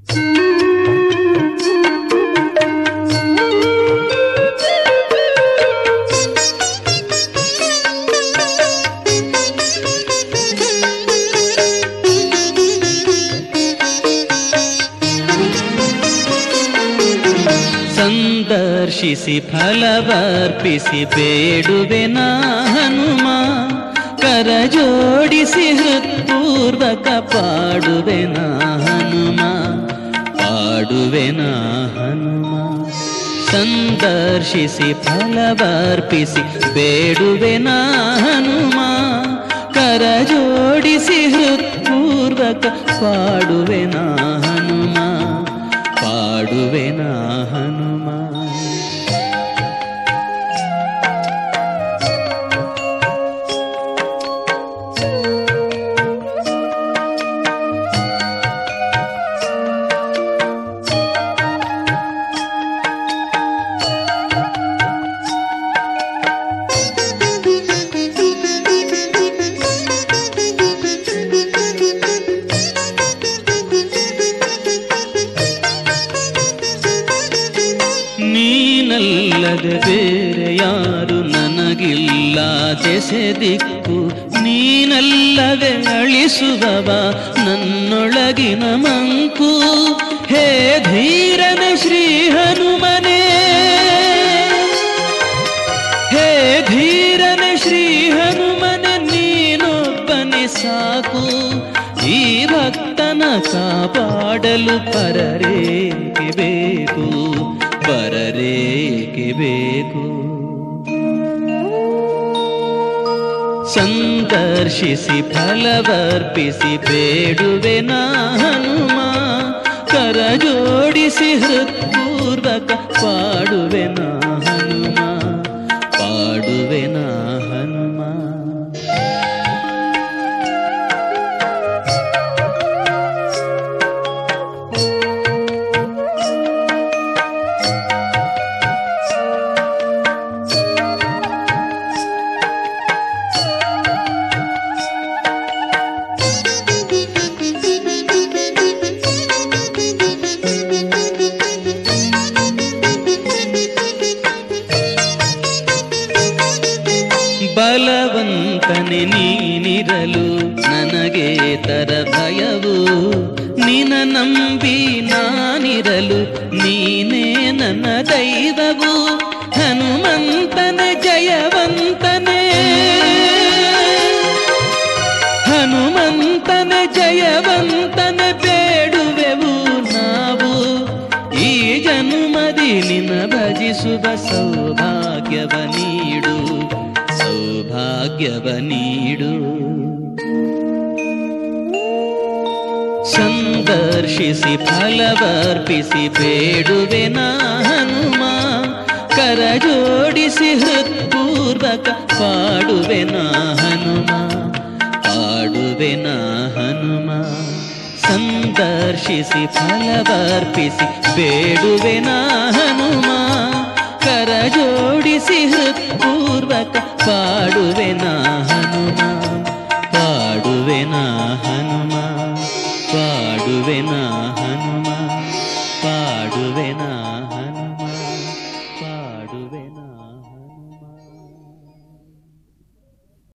ಸಂದರ್ಶಿಸಿ ಫಲವರ್ಪಿಸಿ ಬೇಡುವೆ ನಾ ಹನುಮ ಕರ ಜೋಡಿಸಿ ಹೃತ್ಪೂರ್ವಕ ಪಾಡುವೆ ನಾ ಹನುಮ ಪಾಡುವೆ ನಾ ಹನುಮ ಸಂದರ್ಶಿಸಿ ಫಲವರ್ಪಿಸಿ ಬೇಡುವೆ ನಾ ಹನುಮ ಕರ ಜೋಡಿಸಿ ಹೃತ್ಪೂರ್ವಕ ಪಾಡುವೆ ನಾ ಹನುಮ ಪಾಡುವೆ ನಾ ಹನುಮ ನೀನಲ್ಲದೆ ಬೇರೆ ಯಾರು ನನಗಿಲ್ಲ ದೆಸೆ ದಿಕ್ಕು ನೀನಲ್ಲದೆ ಅಳಿಸುವವ ನನ್ನೊಳಗಿನ ಮಂಕು ಹೇ ಧೀರನ ಶ್ರೀ ಹನುಮನೇ ಹೇ ಧೀರನ ಶ್ರೀ ಹನುಮನೆ ನೀನೊಬ್ಬನೆ ಸಾಕು ಈ ಭಕ್ತನ ಕಾಪಾಡಲು ಪರರೇಕೆ ಬೇಕು ಪರರೇಕೆ ಬೇಕು ಸಂದರ್ಶಿಸಿ ಫಲವರ್ಪಿಸಿ ಬೇಡುವೆ ನಾ ಹನುಮ ಕರ ಜೋಡಿಸಿ ಹೃತ್ಪೂರ್ವಕ ಪಾಡುವೆ ನಾ ಹನುಮ ಪಾಡುವೆ ನಾ ಹನುಮ ಬಲವಂತನೆ ನೀನಿರಲು ನನಗೆ ತರ ಭಯವು ನಿನ ನಂಬಿ ನಾನಿರಲು ನೀನೇ ನನ್ನ ದೈವವು ಹನುಮಂತನ ಜಯವಂತನೇ ಹನುಮಂತನ ಜಯವಂತನ ಬೇಡುವೆವು ನಾವು ಈ ಜನ್ಮದಿ ನಿನ ಭಜಿಸುವ ಸೌಭಾಗ್ಯವ ನೀಡು ಸೌಭಾಗ್ಯವ ನೀಡು ಸಂದರ್ಶಿಸಿ ಫಲವರ್ಪಿಸಿ ಬೇಡುವೆ ನಾ ಹನುಮ ಕರ ಜೋಡಿಸಿ ಹೃತ್ಪೂರ್ವಕ ಪಾಡುವೆ ನಾ ಹನುಮ ಪಾಡುವೆ ನಾ ಹನುಮ ಸಂದರ್ಶಿಸಿ ಫಲವರ್ಪಿಸಿ ಬೇಡುವೆ ನಾ ಹನುಮ ಕರ ಜೋಡಿಸಿ ಹೃತ್ಪೂರ್ವಕ ಪಾಡುವೆ ನಾ